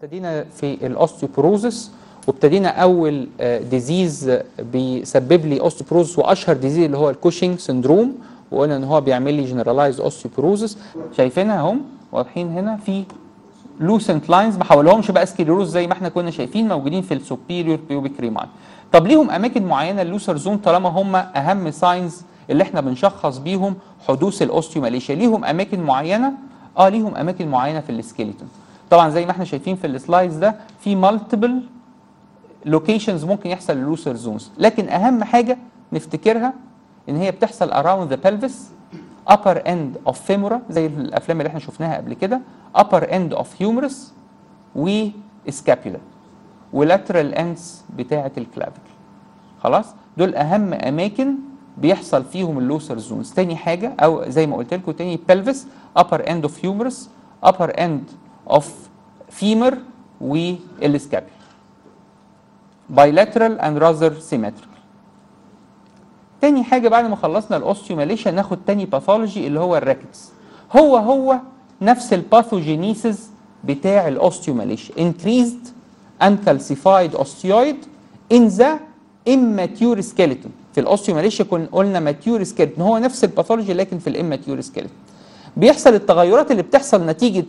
ابتدينا في الاوستيوبروزس وابتدينا اول ديزيز بيسبب لي اوستيوبروزس واشهر ديزيز اللي هو الكوشنج سندروم وقلنا ان هو بيعمل لي جنرالايز اوستيوبروزس شايفينها اهم واضحين هنا في لوسنت لاينز ما حولهمش بقى سكليروز زي ما احنا كنا شايفين موجودين في السوبيريور بيوبيك ريمان طب ليهم اماكن معينه اللوسر زون طالما هم اهم ساينز اللي احنا بنشخص بيهم حدوث الاوستيوماليشيا ليهم اماكن معينه اه ليهم اماكن معينه في السكيلتون طبعا زي ما احنا شايفين في السلايدز ده في مالتيبل لوكيشنز ممكن يحصل اللوسر زونز لكن اهم حاجه نفتكرها ان هي بتحصل around the pelvis upper end of femora زي الافلام اللي احنا شفناها قبل كده upper end of humerus و scapula ولاترال ends بتاعه الكلافيكل خلاص دول اهم اماكن بيحصل فيهم اللوسر زونز تاني حاجه او زي ما قلت لكم تاني pelvis upper end of humerus upper end of femur والسكابيول bilateral and rather symmetrical تاني حاجه بعد ما خلصنا الاوستيوماليشيا ناخد تاني باثولوجي اللي هو الراكتس هو هو نفس الباثوجينيسيس بتاع الاوستيوماليشيا increased uncalcified osteoid in the immature skeleton في الاوستيوماليشيا كنا قلنا ماتيور سكيلتون هو نفس الباثولوجي لكن في الاماتيور سكيلتون بيحصل التغيرات اللي بتحصل نتيجه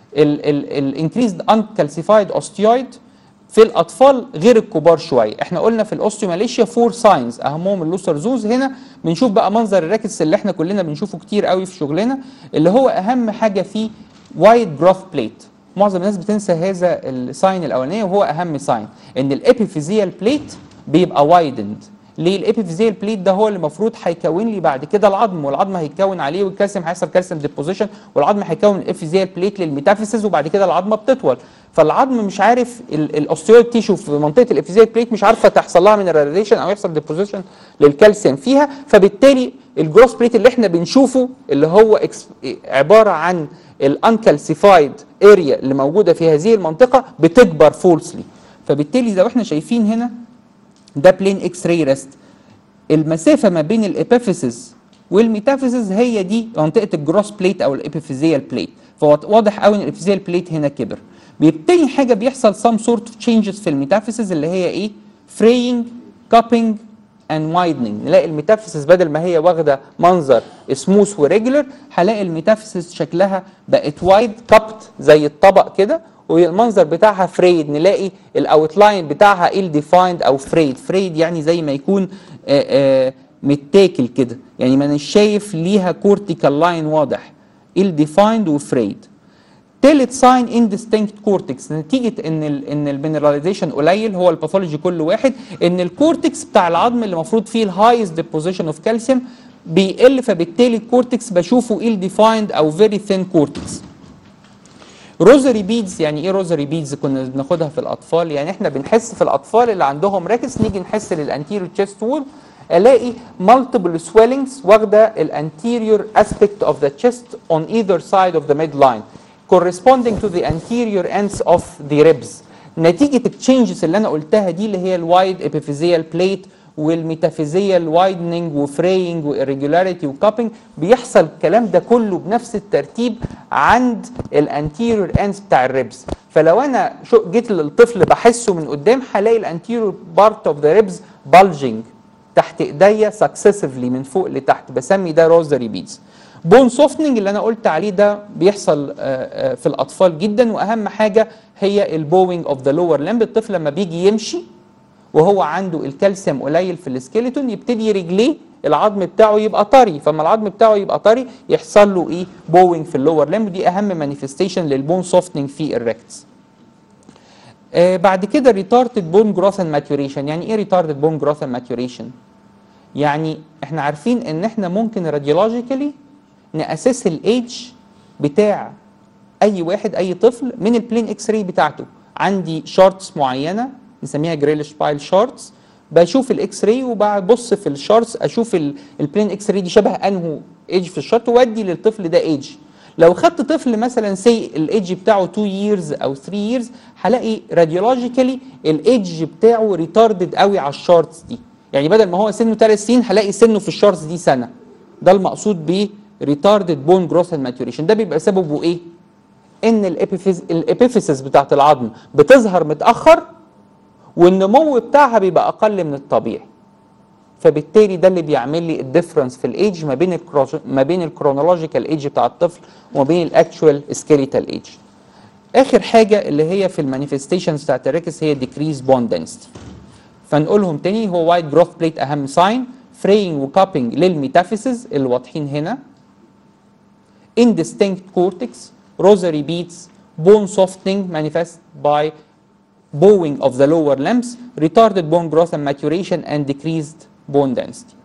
الانكريزد انكالسيفايد اوستيويد في الاطفال غير الكبار شويه احنا قلنا في الاوستيوماليشيا فور ساينز اهمهم اللوسر زوز هنا بنشوف بقى منظر الراكتس اللي احنا كلنا بنشوفه كتير قوي في شغلنا اللي هو اهم حاجه فيه وايد جروث بليت معظم الناس بتنسى هذا الساين الاولانيه وهو اهم ساين ان الابيفيزيال بليت بيبقى وايدند ليه الابيفيزيال بليت ده هو اللي المفروض هيكون لي بعد كده العظم والعظم هيتكون عليه والكالسيوم هيحصل كالسيوم ديبوزيشن والعظم هيكون الابيفيزيال بليت للميتافيسيس وبعد كده العظمه بتطول فالعظم مش عارف الاوستيويد تيشو في منطقه الابيفيزيال بليت مش عارفه تحصل لها من الراديشن او يحصل ديبوزيشن للكالسيوم فيها فبالتالي الجروس بليت اللي احنا بنشوفه اللي هو عباره عن الانكالسيفايد اريا اللي موجوده في هذه المنطقه بتكبر فولسلي فبالتالي زي ما احنا شايفين هنا ده بلين اكس راي ريست المسافه ما بين الابيفيسز والميتافيسز هي دي منطقه الجروس بليت او الابيفيزيال بليت فواضح قوي ان الابيفيزيال بليت هنا كبر بيبتدي حاجه بيحصل سام سورت اوف تشينجز في الميتافيسز اللي هي ايه فريينج كابينج اند وايدنينج نلاقي الميتافيسز بدل ما هي واخده منظر سموث وريجولر هلاقي الميتافيسز شكلها بقت وايد كابت زي الطبق كده والمنظر بتاعها فريد نلاقي الاوتلاين بتاعها ال ديفايند او فريد فريد يعني زي ما يكون آآ آآ متاكل كده يعني ما انا شايف ليها كورتيكال لاين واضح ال ديفايند وفريد تالت ساين اندستنكت كورتكس نتيجه ان ال ان المينراليزيشن قليل هو الباثولوجي كل واحد ان الكورتكس بتاع العظم اللي المفروض فيه الهايست ديبوزيشن اوف كالسيوم بيقل فبالتالي الكورتكس بشوفه ال ديفايند او فيري ثين كورتكس روزري بيدز يعني ايه روزري بيدز كنا بناخدها في الاطفال يعني احنا بنحس في الاطفال اللي عندهم راكس نيجي نحس للانتيريور تشيست وول الاقي مالتيبل سويلنجز واخده الانتيريور اسبيكت اوف ذا تشيست اون ايذر سايد اوف ذا ميد لاين corresponding to the anterior ends of the ribs نتيجه التشينجز اللي انا قلتها دي اللي هي الوايد ابيفيزيال بليت والميتافيزيال وايدنينج وفرينج وإريجولاريتي وكابينج بيحصل الكلام ده كله بنفس الترتيب عند الانتيريور اندز بتاع الريبز فلو انا شو جيت للطفل بحسه من قدام هلاقي الانتيريور بارت اوف ذا ريبز بالجنج تحت ايديا سكسسفلي من فوق لتحت بسمي ده روزري بيدز بون سوفتنج اللي انا قلت عليه ده بيحصل في الاطفال جدا واهم حاجه هي البوينج اوف ذا لور لمب الطفل لما بيجي يمشي وهو عنده الكالسيوم قليل في السكيلتون يبتدي رجليه العظم بتاعه يبقى طري فما العظم بتاعه يبقى طري يحصل له ايه بوينج في اللور لمب دي اهم مانيفستيشن للبون سوفتنج في الريكتس آه بعد كده ريتاردد بون جروث اند ماتوريشن يعني ايه ريتاردد بون جروث اند ماتوريشن يعني احنا عارفين ان احنا ممكن راديولوجيكالي ناسس الايدج بتاع اي واحد اي طفل من البلين اكس راي بتاعته عندي شارتس معينه نسميها جريلش بايل شارتس بشوف الاكس راي وببص في الشارتس اشوف البلين اكس راي دي شبه انه ايدج في الشارت وادي للطفل ده ايدج لو خدت طفل مثلا سي الايدج بتاعه 2 ييرز او 3 ييرز هلاقي راديولوجيكالي الايدج بتاعه ريتاردد قوي على الشارتس دي يعني بدل ما هو سنه 3 سنين هلاقي سنه في الشارتس دي سنه ده المقصود ب retarded bone growth and maturation ده بيبقى سببه ايه ان الابيفيز الابيفيسس بتاعت العظم بتظهر متاخر والنمو بتاعها بيبقى اقل من الطبيعي فبالتالي ده اللي بيعمل لي الديفرنس في الايدج ما بين الكروج... ما بين الكرونولوجيكال ايدج بتاع الطفل وما بين الاكشوال سكيليتال ايدج اخر حاجه اللي هي في المانيفستيشنز بتاعت الريكس هي ديكريز بون دنسيتي فنقولهم تاني هو وايد جروث بليت اهم ساين فرينج وكابينج للميتافيسز اللي واضحين هنا indistinct cortex rosary beads bone softening manifest by bowing of the lower limbs retarded bone growth and maturation and decreased bone density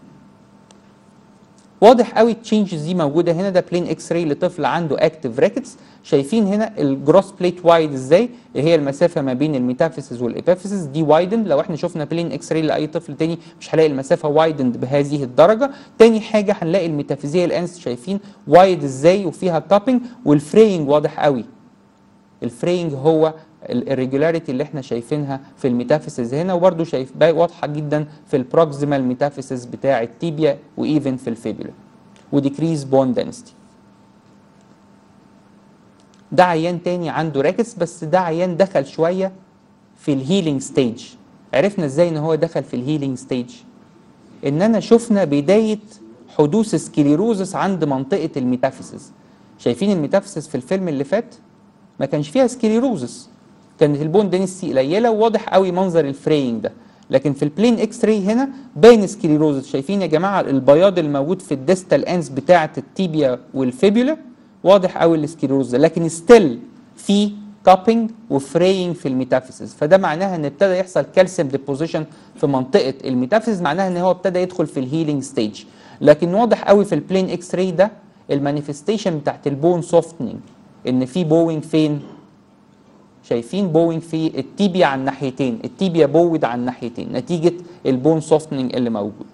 واضح قوي التشينجز دي موجوده هنا ده بلين اكس راي لطفل عنده اكتف ريكتس شايفين هنا الجروس بليت وايد ازاي اللي هي المسافه ما بين الميتافيسز والابيفيسز دي وايدند لو احنا شفنا بلين اكس راي لاي طفل تاني مش هنلاقي المسافه وايدند بهذه الدرجه تاني حاجه هنلاقي الميتافيزيال انس شايفين وايد ازاي وفيها كابينج والفرينج واضح قوي الفرينج هو الريجولاريتي اللي احنا شايفينها في الميتافيسز هنا وبرده شايف واضحه جدا في البروكسيمال ميتافيسز بتاع التيبيا وايفن في الفيبولا وديكريز بون دنسيتي ده عيان تاني عنده راكس بس ده عيان دخل شويه في الهيلينج ستيج عرفنا ازاي ان هو دخل في الهيلينج ستيج اننا شفنا بدايه حدوث سكليروزس عند منطقه الميتافيسز شايفين الميتافيسز في الفيلم اللي فات ما كانش فيها سكليروزس كانت البون دنسيتي قليله وواضح قوي منظر الفرينج ده لكن في البلين اكس راي هنا باين سكليروزس شايفين يا جماعه البياض الموجود في الديستال انس بتاعه التيبيا والفيبولا واضح قوي السكليروز لكن ستيل في كابينج وفرينج في الميتافيسز فده معناها ان ابتدى يحصل كالسيوم ديبوزيشن في منطقه الميتافيسز معناها ان هو ابتدى يدخل في الهيلينج ستيج لكن واضح قوي في البلين اكس راي ده المانيفستيشن بتاعت البون سوفتنينج ان في بوينج فين شايفين بوينج في التيبيا على الناحيتين التيبيا بوود على الناحيتين نتيجه البون سوفتنينج اللي موجود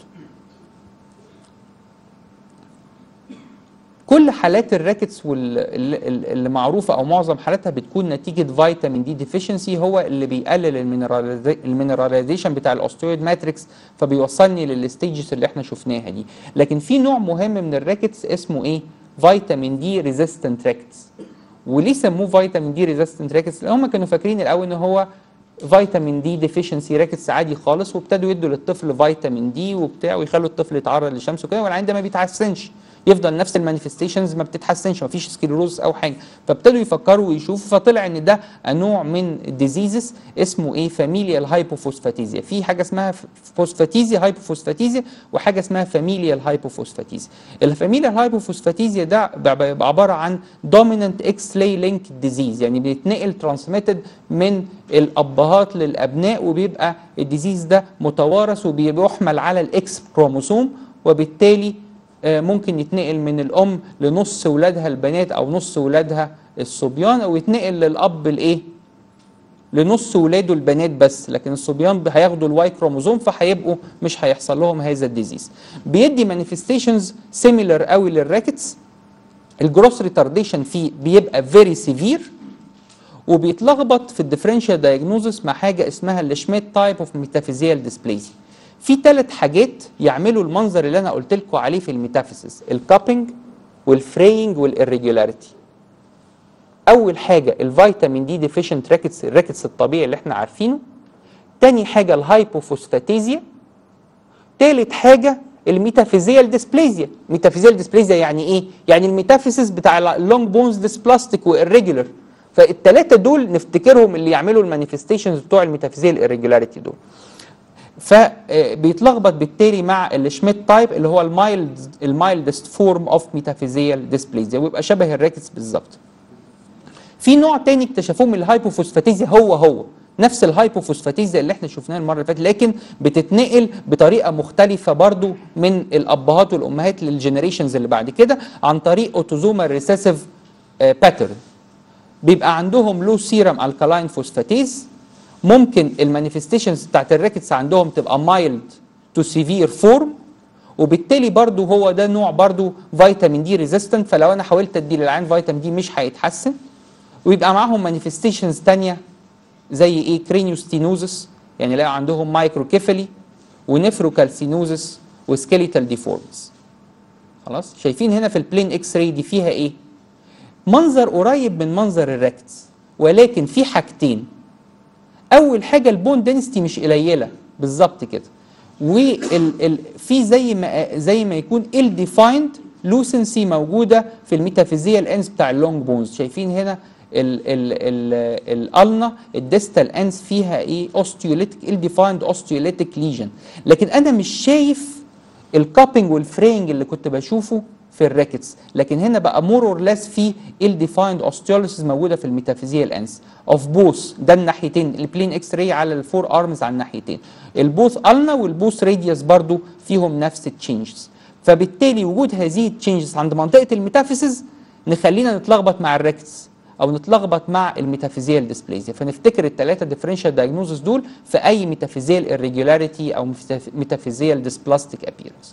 كل حالات الراكتس اللي معروفه او معظم حالاتها بتكون نتيجه فيتامين دي ديفيشنسي هو اللي بيقلل المينراليزيشن بتاع الاوستيويد ماتريكس فبيوصلني للستيجز اللي احنا شفناها دي لكن في نوع مهم من الراكتس اسمه ايه فيتامين دي ريزيستنت راكتس وليه سموه فيتامين دي ريزيستنت راكتس لان هم كانوا فاكرين الاول ان هو فيتامين دي ديفيشنسي راكتس عادي خالص وابتدوا يدوا للطفل فيتامين دي وبتاع ويخلوا الطفل يتعرض للشمس وكده والعين ده ما بيتحسنش يفضل نفس المانيفستيشنز ما بتتحسنش ما فيش سكليروز او حاجه فابتدوا يفكروا ويشوفوا فطلع ان ده نوع من الديزيزز اسمه ايه فاميليال هايبوفوسفاتيزيا في حاجه اسمها فوسفاتيزيا هايبوفوسفاتيزيا وحاجه اسمها فاميليال هايبوفوسفاتيزيا الفاميليال هايبوفوسفاتيزيا ده بيبقى عباره عن دوميننت اكس لاي لينك ديزيز يعني بيتنقل ترانسميتد من الابهات للابناء وبيبقى الديزيز ده متوارث وبيحمل على الاكس كروموسوم وبالتالي ممكن يتنقل من الام لنص ولادها البنات او نص ولادها الصبيان او يتنقل للاب الايه لنص ولاده البنات بس لكن الصبيان هياخدوا الواي كروموزوم فهيبقوا مش هيحصل لهم هذا الديزيز بيدي مانيفستيشنز سيميلر قوي للراكتس الجروس ريتارديشن فيه بيبقى فيري سيفير وبيتلخبط في الديفرنشال دايجنوزس مع حاجه اسمها الشميت تايب اوف ميتافيزيال ديسبليزي في ثلاث حاجات يعملوا المنظر اللي انا قلت لكم عليه في الميتافيسيس الكابينج والفرينج والirregularity اول حاجه الفيتامين دي ديفيشنت راكتس الراكتس الطبيعي اللي احنا عارفينه تاني حاجه الهايبوفوسفاتيزيا تالت حاجه الميتافيزيال ديسبليزيا ميتافيزيال ديسبليزيا يعني ايه يعني الميتافيسيس بتاع اللونج بونز ديسبلاستيك والريجولر فالثلاثه دول نفتكرهم اللي يعملوا المانيفستيشنز بتوع الميتافيزيال irregularity دول فبيتلخبط بالتالي مع الشميت تايب اللي هو المايلد المايلدست فورم اوف ميتافيزيال ديسبليزيا ويبقى شبه الراكتس بالظبط في نوع تاني اكتشفوه من الهايبوفوسفاتيزيا هو هو نفس الهايبوفوسفاتيزيا اللي احنا شفناها المره اللي فاتت لكن بتتنقل بطريقه مختلفه برضو من الابهات والامهات للجنريشنز اللي بعد كده عن طريق اوتوزومال ريسيسيف باترن بيبقى عندهم لو سيرم الكالاين فوسفاتيز ممكن المانيفستيشنز بتاعت الريكتس عندهم تبقى مايلد تو سيفير فورم وبالتالي برضو هو ده نوع برضو فيتامين دي ريزيستنت فلو انا حاولت ادي للعين فيتامين دي مش هيتحسن ويبقى معاهم مانيفستيشنز تانية زي ايه كرينيوستينوزس يعني لقوا عندهم مايكروكيفالي ونفروكالسينوزس وسكيليتال ديفورمز خلاص شايفين هنا في البلين اكس راي دي فيها ايه منظر قريب من منظر الراكتس ولكن في حاجتين اول حاجه البون دنسيتي مش قليله بالظبط كده وفي زي ما زي ما يكون ال ديفايند لوسنسي موجوده في الميتافيزيال انس بتاع اللونج بونز شايفين هنا ال ال ال الالنا الديستال انس فيها ايه اوستيوليتيك ال ديفايند اوستيوليتيك ليجن لكن انا مش شايف الكابنج والفرينج اللي كنت بشوفه في الراكتس لكن هنا بقى مور اور ليس في ال ديفايند اوستيوليسيس موجوده في الميتافيزيال انس اوف بوث ده الناحيتين البلين اكس راي على الفور ارمز على الناحيتين البوث النا والبوث راديوس برضو فيهم نفس التشينجز فبالتالي وجود هذه التشينجز عند منطقه الميتافيزيز نخلينا نتلخبط مع الراكتس او نتلخبط مع الميتافيزيال ديسبليزيا فنفتكر الثلاثه ديفرنشال دايجنوزس دول في اي ميتافيزيال irregularity او ميتافيزيال ديسبلاستيك ابييرنس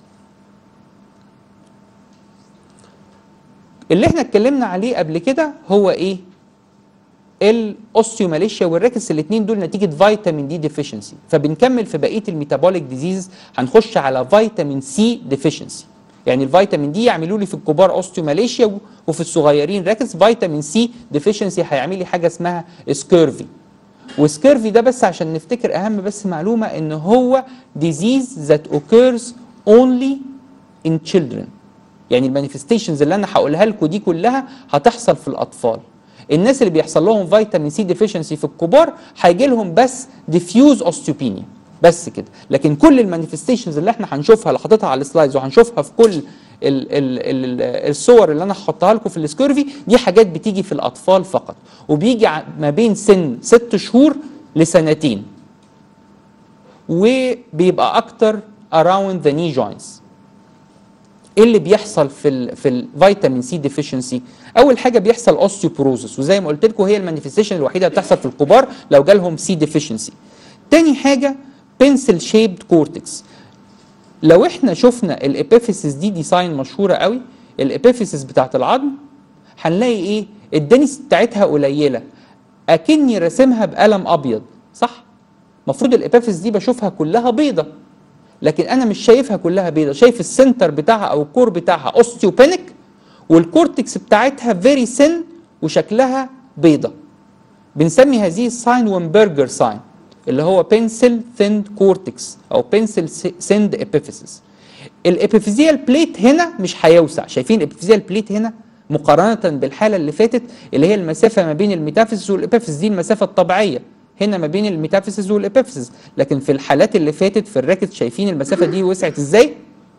اللي احنا اتكلمنا عليه قبل كده هو ايه الاوستيوماليشيا والريكس الاثنين دول نتيجه فيتامين دي ديفيشنسي فبنكمل في بقيه الميتابوليك ديزيز هنخش على فيتامين سي ديفيشنسي يعني الفيتامين دي يعملوا لي في الكبار اوستيوماليشيا وفي الصغيرين ريكس فيتامين سي ديفيشنسي هيعمل لي حاجه اسمها سكيرفي وسكيرفي ده بس عشان نفتكر اهم بس معلومه ان هو ديزيز ذات اوكيرز اونلي ان children يعني المانيفستيشنز اللي انا هقولها لكم دي كلها هتحصل في الاطفال الناس اللي بيحصل لهم فيتامين سي ديفيشنسي في الكبار هيجي لهم بس ديفيوز اوستيوبينيا بس كده لكن كل المانيفستيشنز اللي احنا هنشوفها اللي حاططها على السلايدز وهنشوفها في كل ال ال ال الصور اللي انا هحطها لكم في السكيرفي دي حاجات بتيجي في الاطفال فقط وبيجي ما بين سن ست شهور لسنتين وبيبقى اكتر around the knee joints ايه اللي بيحصل في ال في الفيتامين سي ديفيشنسي اول حاجه بيحصل اوستيوبروزس وزي ما قلت لكم هي المانيفستيشن الوحيده اللي بتحصل في الكبار لو جالهم سي ديفيشنسي تاني حاجه بنسل شيبد كورتكس لو احنا شفنا الابيفيسيس دي ديزاين مشهوره قوي الابيفيسيس بتاعت العظم هنلاقي ايه الدنس بتاعتها قليله اكني راسمها بقلم ابيض صح المفروض الابيفيس دي بشوفها كلها بيضه لكن انا مش شايفها كلها بيضه شايف السنتر بتاعها او الكور بتاعها اوستيوبينيك والكورتكس بتاعتها فيري سن وشكلها بيضه بنسمي هذه الساين وينبرجر ساين اللي هو بنسل ثيند كورتكس او بنسل سند ابيفيسيس الابيفيزيال بليت هنا مش هيوسع شايفين الابيفيزيال بليت هنا مقارنه بالحاله اللي فاتت اللي هي المسافه ما بين الميتافيسيس والابيفيسيس دي المسافه الطبيعيه هنا ما بين الميتافيسيس والابيفيسيس لكن في الحالات اللي فاتت في الراكت شايفين المسافه دي وسعت ازاي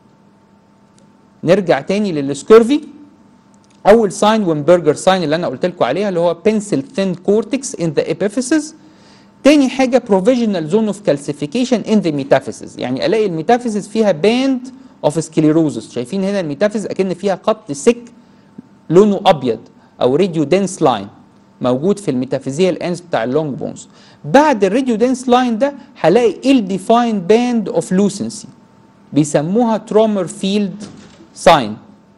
نرجع تاني للسكيرفي اول ساين وينبرجر ساين اللي انا قلت لكم عليها اللي هو بنسل ثين كورتكس ان ذا ابيفيسيس تاني حاجه provisional zone of calcification in the metaphysis يعني الاقي الميتافيسيس فيها باند اوف سكليروزس شايفين هنا الميتافيسيس اكن فيها خط سك لونه ابيض او راديو دنس لاين موجود في الميتافيزيال انس بتاع اللونج بونز بعد الراديو دنس لاين ده هلاقي ال ديفايند باند اوف لوسنسي بيسموها ترومر فيلد ساين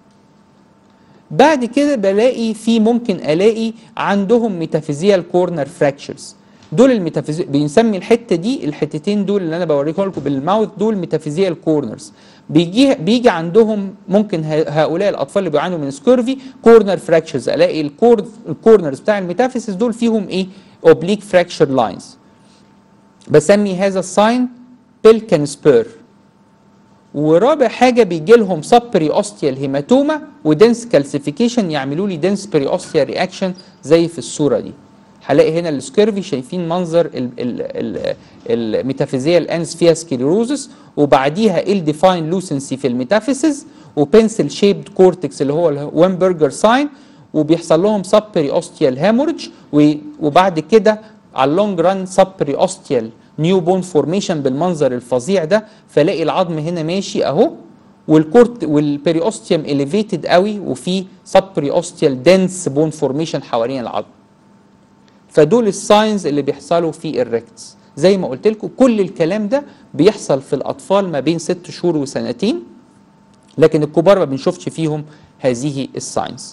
بعد كده بلاقي في ممكن الاقي عندهم ميتافيزيال كورنر فراكشرز دول الميتافيزي بنسمي الحته دي الحتتين دول اللي انا بوريكم لكم بالماوث دول ميتافيزيال كورنرز بيجي بيجي عندهم ممكن هؤلاء الاطفال اللي بيعانوا من سكيرفي كورنر فراكشرز الاقي الكور الكورنرز بتاع الميتافيسيس دول فيهم ايه اوبليك فراكشر لاينز بسمي هذا الساين بيلكن سبير ورابع حاجه بيجي لهم سب بري اوستيال هيماتوما ودنس كالسيفيكيشن يعملوا لي دنس بري اوستيال رياكشن زي في الصوره دي هلاقي هنا السكيرفي شايفين منظر الميتافيزيال انس فيها سكليروزس وبعديها ال ديفاين لوسنسي في الميتافيسيس وبنسل شيبد كورتكس اللي هو الوينبرجر ساين وبيحصل لهم سب بري اوستيال هامورج وبعد كده على اللونج ران سب بري اوستيال نيو بون فورميشن بالمنظر الفظيع ده فلاقي العظم هنا ماشي اهو والكورت والبريوستيوم اليفيتد قوي وفي سب بريوستيال دنس بون فورميشن حوالين العظم فدول الساينز اللي بيحصلوا في الريكتس زي ما قلت لكم كل الكلام ده بيحصل في الاطفال ما بين ست شهور وسنتين لكن الكبار ما بنشوفش فيهم هذه الساينز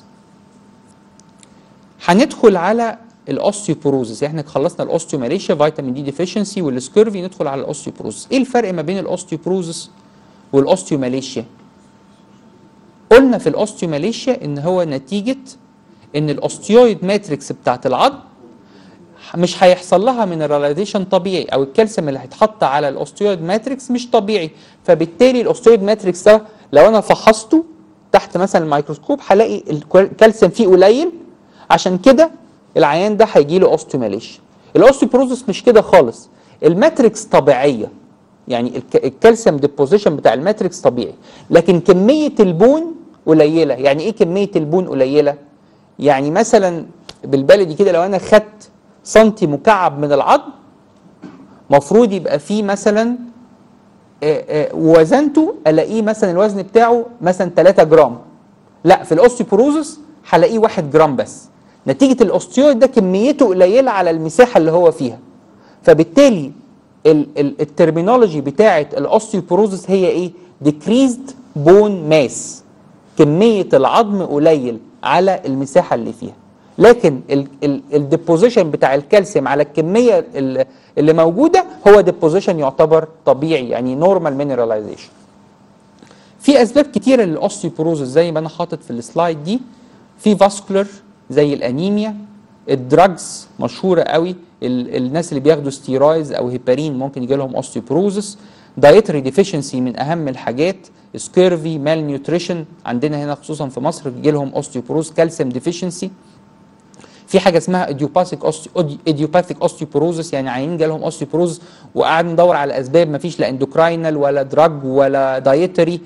هندخل على الاوستيوبروزس احنا خلصنا الاوستيوماليشيا فيتامين دي ديفيشنسي والسكيرفي ندخل على الاوستيوبروزس ايه الفرق ما بين الاوستيوبروزس والاوستيوماليشيا قلنا في الاوستيوماليشيا ان هو نتيجه ان الاوستيويد ماتريكس بتاعت العظم مش هيحصل لها مينراليزيشن طبيعي او الكالسيوم اللي هيتحط على الاوستيويد ماتريكس مش طبيعي فبالتالي الاوستيويد ماتريكس ده لو انا فحصته تحت مثلا الميكروسكوب هلاقي الكالسيوم فيه قليل عشان كده العيان ده هيجي له اوستيوماليشن الاوستيوبروزس مش كده خالص الماتريكس طبيعيه يعني الك- الكالسيوم ديبوزيشن بتاع الماتريكس طبيعي لكن كميه البون قليله يعني ايه كميه البون قليله يعني مثلا بالبلدي كده لو انا خدت سنتي مكعب من العظم مفروض يبقى فيه مثلا آه، آه، وزنته الاقيه مثلا الوزن بتاعه مثلا 3 جرام لا في الاوستيوبروزس هلاقيه 1 جرام بس نتيجه الاوستيويد ده كميته قليله على المساحه اللي هو فيها فبالتالي ال- ال- الترمينولوجي بتاعه الاوستيوبروزس هي ايه decreased bone mass كميه العظم قليل على المساحه اللي فيها لكن الديبوزيشن بتاع الكالسيوم على الكميه ال- اللي موجوده هو ديبوزيشن يعتبر طبيعي يعني نورمال مينراليزيشن في اسباب كتيره للاوستيوبروزس زي ما انا حاطط في السلايد دي في فاسكولار زي الانيميا الدراجز مشهوره قوي ال- الناس اللي بياخدوا ستيرويدز او هيبارين ممكن يجي لهم اوستيوبروزس دايتري ديفيشنسي من اهم الحاجات سكيرفي مال نيوتريشن عندنا هنا خصوصا في مصر بيجي لهم اوستيوبروز كالسيوم ديفيشنسي في حاجه اسمها ايديوباثيك ايديوباثيك اوستيوبروزس يعني عيانين جالهم اوستيوبروز وقعد ندور على اسباب ما فيش لا اندوكراينال ولا دراج ولا دايتري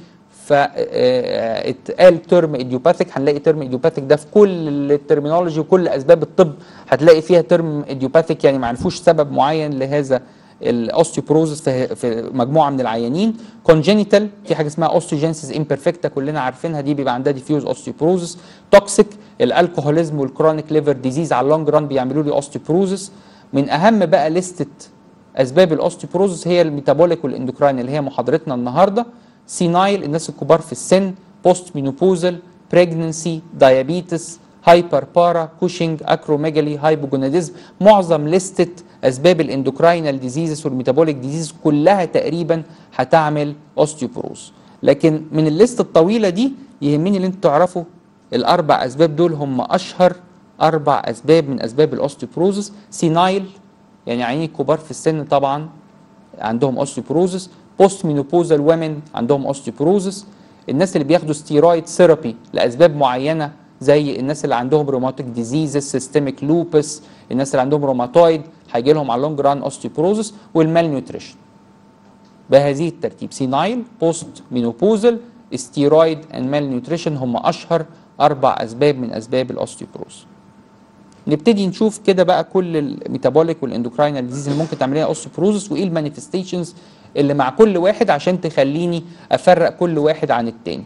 فاتقال ترم ايديوباثيك هنلاقي ترم ايديوباثيك ده في كل الترمينولوجي وكل اسباب الطب هتلاقي فيها ترم ايديوباثيك يعني ما عرفوش سبب معين لهذا الاوستيوبروزس في, في مجموعه من العيانين كونجينيتال في حاجه اسمها اوستيوجينسيس امبرفكتا كلنا عارفينها دي بيبقى عندها ديفيوز اوستيوبروزس توكسيك الالكوهوليزم والكرونيك ليفر ديزيز على اللونج ران بيعملوا لي اوستيوبروزس من اهم بقى لستة اسباب الاوستيوبروزس هي الميتابوليك والاندوكراين اللي هي محاضرتنا النهارده سينايل الناس الكبار في السن بوست مينوبوزال بريجننسي دايابيتس هايبر بارا كوشنج اكروميجالي هايبوجوناديزم معظم لستة اسباب الاندوكراينال ديزيزز والميتابوليك ديزيز كلها تقريبا هتعمل اوستيوبروز لكن من الليست الطويله دي يهمني ان انتوا تعرفوا الاربع اسباب دول هم اشهر اربع اسباب من اسباب الاوستيوبروزس سينايل يعني عيني الكبار في السن طبعا عندهم اوستيوبروزس بوست مينوبوزال ومن عندهم اوستيوبروزس الناس اللي بياخدوا ستيرويد ثيرابي لاسباب معينه زي الناس اللي عندهم روماتيك ديزيزز سيستميك لوبس الناس اللي عندهم روماتويد هيجي لهم على لونج ران اوستيوبروزس والمال نيوتريشن بهذه الترتيب سينايل بوست مينوبوزال ستيرويد اند مال نيوتريشن هم اشهر اربع اسباب من اسباب الاوستيوبروز نبتدي نشوف كده بقى كل الميتابوليك والاندوكراينال ديزيز اللي ممكن تعمل لها اوستيوبروزس وايه المانيفستيشنز اللي مع كل واحد عشان تخليني افرق كل واحد عن التاني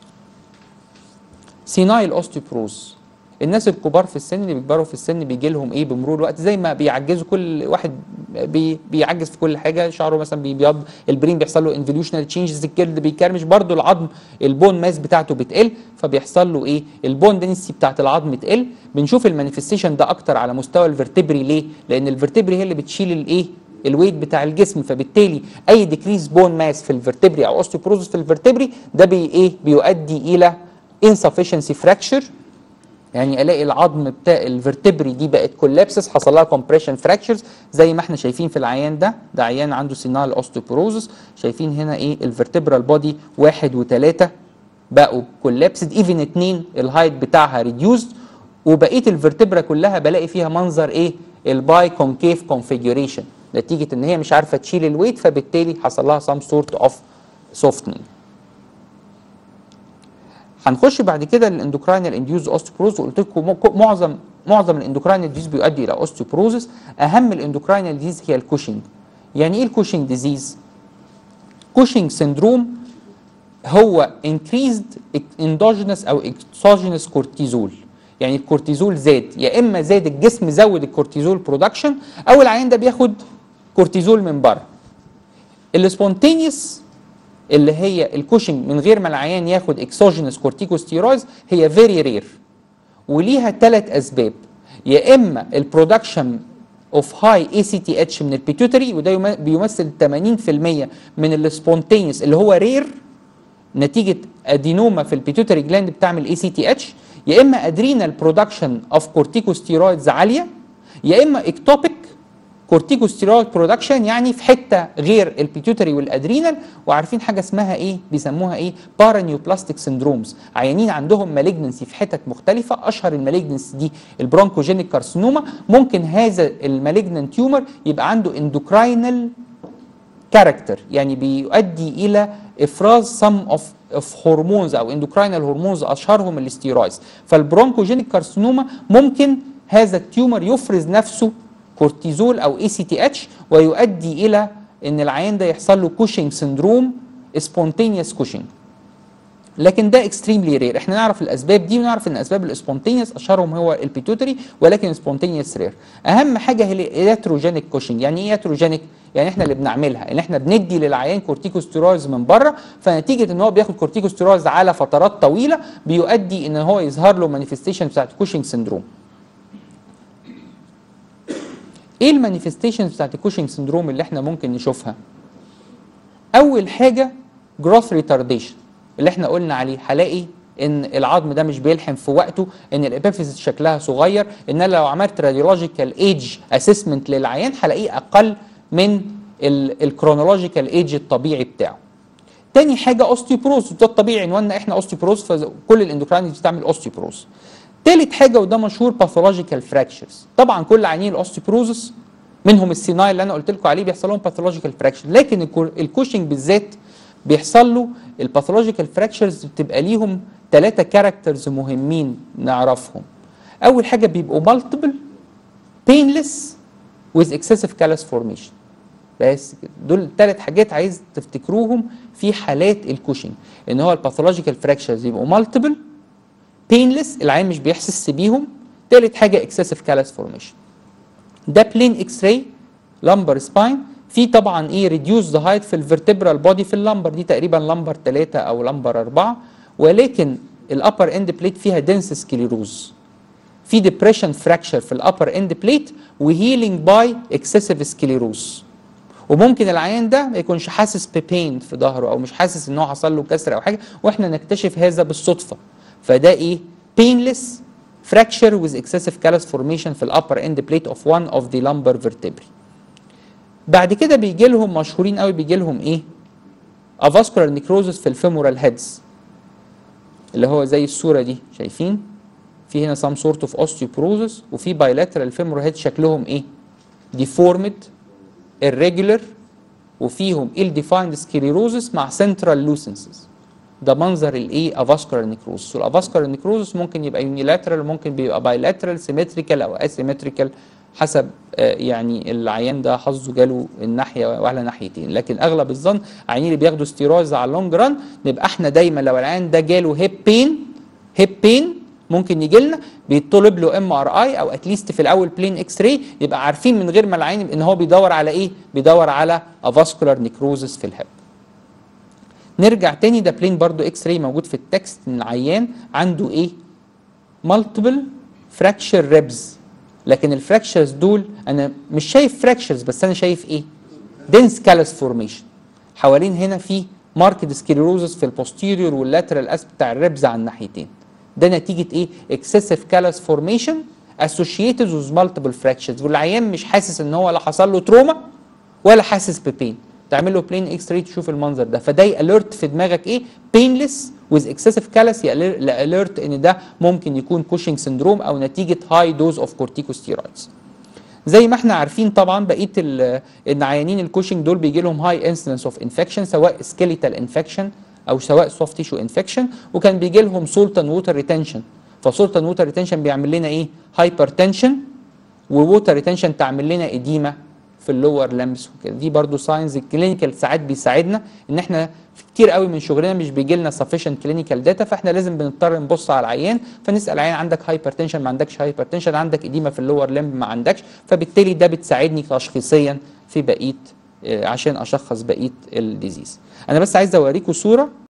سينايل اوستيوبروز الناس الكبار في السن اللي بيكبروا في السن بيجي لهم ايه بمرور الوقت زي ما بيعجزوا كل واحد بي بيعجز في كل حاجه شعره مثلا بيبيض البرين بيحصل له انفوليوشنال تشينجز الجلد بيكرمش برضو العظم البون ماس بتاعته بتقل فبيحصل له ايه البون دنسي بتاعت العظم تقل بنشوف المانيفستيشن ده اكتر على مستوى الفرتبري ليه لان الفرتبري هي اللي بتشيل الايه الويت بتاع الجسم فبالتالي اي ديكريز بون ماس في الفرتبري او اوستيوبروزس في الفرتبري ده بي ايه بيؤدي الى insufficiency fracture يعني الاقي العظم بتاع الفرتبري دي بقت كولابسس حصل لها كومبريشن فراكشرز زي ما احنا شايفين في العيان ده ده عيان عنده سينال اوستيوبروزس شايفين هنا ايه الفرتبرال بودي واحد وثلاثه بقوا كولابسد ايفن اتنين الهايت بتاعها ريديوزد وبقيه الفرتبرا كلها بلاقي فيها منظر ايه الباي كونكيف كونفيجريشن نتيجه ان هي مش عارفه تشيل الويت فبالتالي حصل لها سام سورت اوف سوفتنينج هنخش بعد كده للاندوكراينال انديوز اوستيوبروز وقلت لكم مو- معظم معظم الاندوكراينال ديزيز بيؤدي الى اوستيوبروزس اهم الاندوكراينال ديزيز هي الكوشنج يعني ايه الكوشنج ديزيز كوشنج سندروم هو increased endogenous او exogenous كورتيزول يعني الكورتيزول زاد يا اما زاد الجسم زود الكورتيزول برودكشن او العيان ده بياخد كورتيزول من بره السبونتينيوس اللي هي الكوشنج من غير ما العيان ياخد اكسوجينوس كورتيكوستيرويدز هي فيري رير وليها ثلاث اسباب يا اما البرودكشن اوف هاي اي سي تي اتش من البيتيوتري وده يم- بيمثل 80% من السبونتينيوس اللي هو رير نتيجه ادينوما في البيتيوتري جلاند بتعمل اي سي تي اتش يا اما ادرينال برودكشن اوف كورتيكوستيرويدز عاليه يا اما اكتوبيك كورتيكوستيرويد برودكشن يعني في حته غير البيتيوتري والادرينال وعارفين حاجه اسمها ايه بيسموها ايه بارانيوبلاستيك سندرومز عيانين عندهم مالجنسي في حتت مختلفه اشهر المالجنسي دي البرونكوجينيك كارسينوما ممكن هذا المالجنان تيومر يبقى عنده اندوكراينال كاركتر يعني بيؤدي الى افراز سم اوف اوف هرمونز او اندوكراينال هرمونز اشهرهم الاستيرويدز فالبرونكوجينيك كارسينوما ممكن هذا التيومر يفرز نفسه كورتيزول او اي سي تي اتش ويؤدي الى ان العيان ده يحصل له كوشنج سندروم سبونتينيوس كوشنج لكن ده اكستريملي رير احنا نعرف الاسباب دي ونعرف ان اسباب السبونتينيوس اشهرهم هو البيتوتري ولكن السبونتينيوس رير اهم حاجه هي الياتروجينيك كوشنج يعني ايه ياتروجينيك يعني احنا اللي بنعملها ان احنا بندي للعيان كورتيكوستيرويدز من بره فنتيجه ان هو بياخد كورتيكوستيرويدز على فترات طويله بيؤدي ان هو يظهر له مانيفستيشن بتاعت كوشنج سندروم ايه المانيفستيشنز بتاعت الكوشنج سندروم اللي احنا ممكن نشوفها اول حاجه جروث ريتارديشن اللي احنا قلنا عليه هلاقي ان العظم ده مش بيلحم في وقته ان الابيفيز شكلها صغير ان انا لو عملت راديولوجيكال ايج اسسمنت للعيان هلاقيه اقل من الكرونولوجيكال ايج الطبيعي بتاعه تاني حاجه اوستيوبروز ده الطبيعي عنواننا احنا اوستيوبروز فكل الاندوكراين بتستعمل اوستيوبروز تالت حاجه وده مشهور باثولوجيكال فراكشرز طبعا كل عيانين الاوستيوبروزس منهم السيناي اللي انا قلت لكم عليه بيحصل لهم باثولوجيكال فراكشر لكن الكوشنج بالذات بيحصل له الباثولوجيكال فراكشرز بتبقى ليهم ثلاثه كاركترز مهمين نعرفهم اول حاجه بيبقوا مالتيبل بينلس with excessive callus formation بس كده دول ثلاث حاجات عايز تفتكروهم في حالات الكوشنج ان هو الباثولوجيكال فراكشرز يبقوا مالتيبل بينلس العين مش بيحسس بيهم ثالث حاجه اكسسيف كالس فورميشن ده بلين اكس راي لمبر سباين في طبعا ايه ريديوس ذا هايت في الفرتبرال بودي في اللمبر دي تقريبا لمبر 3 او لمبر 4 ولكن الابر اند بليت فيها دنس سكليروز في ديبريشن فراكشر في الابر اند بليت وهيلينج باي اكسسيف سكليروز وممكن العيان ده ما يكونش حاسس ببين في ظهره او مش حاسس ان هو حصل له كسر او حاجه واحنا نكتشف هذا بالصدفه فده ايه painless fracture with excessive callus formation في الابر end plate of one of the lumbar vertebrae بعد كده بيجي لهم مشهورين قوي بيجي لهم ايه avascular necrosis في الفيمورال هيدز اللي هو زي الصوره دي شايفين في هنا some sort of osteoporosis وفي bilateral femoral head شكلهم ايه deformed irregular وفيهم ill defined sclerosis مع central lucences ده منظر الايه افاسكولار نيكروزس والافاسكولار نيكروزس ممكن يبقى يونيلاترال ممكن بيبقى بايلاترال سيمتريكال او اسيمتريكال حسب آه يعني العيان ده حظه جاله الناحيه ولا ناحيتين لكن اغلب الظن العيانين اللي بياخدوا ستيرويدز على اللونج ران نبقى احنا دايما لو العيان ده جاله هيب بين هيب بين ممكن يجي لنا بيطلب له ام ار اي او اتليست في الاول بلين اكس راي يبقى عارفين من غير ما العين ان هو بيدور على ايه بيدور على افاسكولار نيكروزس في الهيب نرجع تاني ده بلين برضو اكس راي موجود في التكست ان العيان عنده ايه مالتيبل فراكشر ريبز لكن الفراكشرز دول انا مش شايف فراكشرز بس انا شايف ايه دنس كالس فورميشن حوالين هنا في ماركت سكليروزس في البوستيريور واللاترال اس بتاع الريبز على الناحيتين ده نتيجه ايه اكسسيف كالس فورميشن اسوشيتد وذ مالتيبل فراكشرز والعيان مش حاسس ان هو لا حصل له تروما ولا حاسس ببين تعمل له بلين اكس راي تشوف المنظر ده فده اليرت في دماغك ايه بينلس ويز اكسسيف كالس اليرت ان ده ممكن يكون كوشنج سندروم او نتيجه هاي دوز اوف كورتيكوستيرويدز زي ما احنا عارفين طبعا بقيه ان عيانين الكوشنج دول بيجي لهم هاي انسيدنس اوف انفكشن سواء سكيليتال انفكشن او سواء سوفت تيشو انفكشن وكان بيجي لهم سولتان ووتر ريتنشن فسولتان ووتر ريتنشن بيعمل لنا ايه هايبر تنشن ووتر ريتنشن تعمل لنا اديمه في اللور لمس وكده دي برضو ساينز الكلينيكال ساعات بيساعدنا ان احنا في كتير قوي من شغلنا مش بيجي لنا سفيشنت كلينيكال داتا فاحنا لازم بنضطر نبص على العيان فنسال العيان عندك هايبرتنشن ما عندكش هايبرتنشن عندك اديمه في اللور لمب ما عندكش فبالتالي ده بتساعدني تشخيصيا في بقيه عشان اشخص بقيه الديزيز انا بس عايز اوريكم صوره